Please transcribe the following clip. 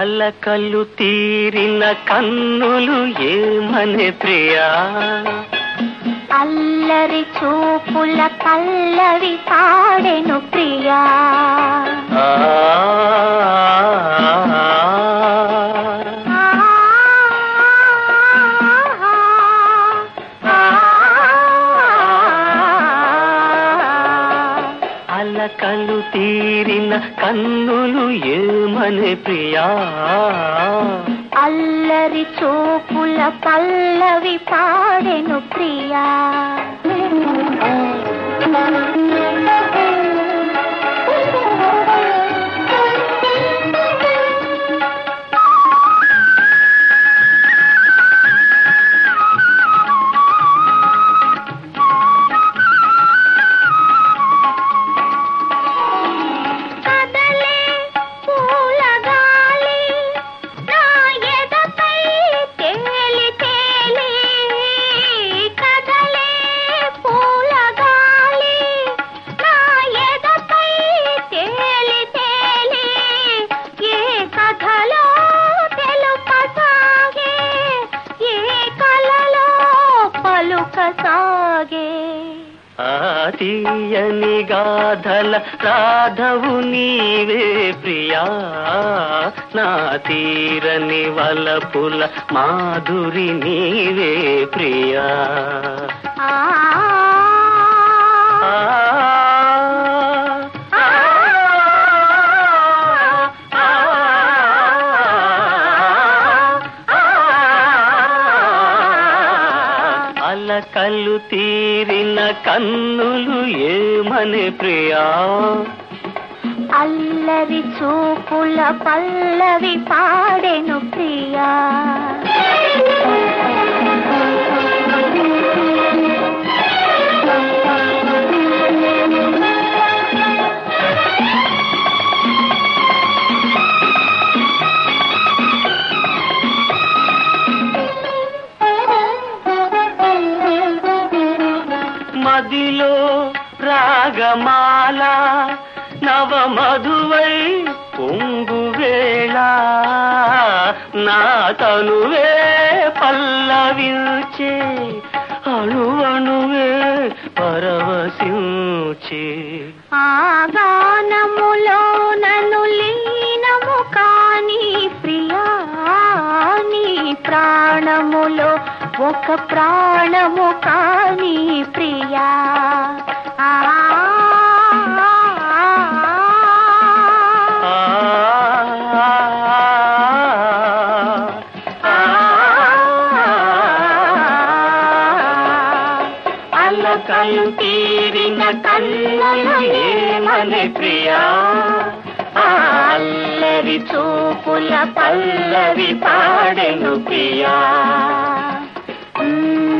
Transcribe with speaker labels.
Speaker 1: అలకలు తీరిన కన్నులు ఏమనే ప్రియా
Speaker 2: అల్లరి చూపుల పల్లవి పాడెను ప్రియా
Speaker 1: ఆ, అలకలు తీరిన కన్నులు ఏమనే ప్రియా
Speaker 2: అల్లరి చూపుల పల్లవి పాడెను ప్రియా కదలే పూల గాలి నా ఎదపై తేలి తేలి కదలే పూల గాలి నా ఎదపై తేలి తేలి ఏ కథలో తెలుపసాగే ఏ కలలో పలుకసాగే
Speaker 1: ఆ తీయని గాథల రాధవు నీవే ప్రియా నా తీరని వలపుల మాధురి నీవే ప్రియా
Speaker 2: ఆ
Speaker 1: ఆ, ఆ, అలకలు తీరిన కన్నులు ఏమని ప్రియా
Speaker 2: అల్లరి చూపుల పల్లవి పాడెను ప్రియా
Speaker 1: మదిలో రాగమాల నవ మధువై పొంగు వేళ నా తనువే పల్లవించే అణువణువే పరవశించే
Speaker 2: ఆ గానములో నన్ను లీనము కాని ప్రియా నీ ప్రాణములో ఒక ప్రాణము కాని ప్రియా ఆ
Speaker 1: ఆ, అలకలు తీరిన కన్నులు ఏమని ప్రియా ఆ అల్లరి చూపుల పల్లవి పాడెను ప్రియా
Speaker 2: మ్మ్.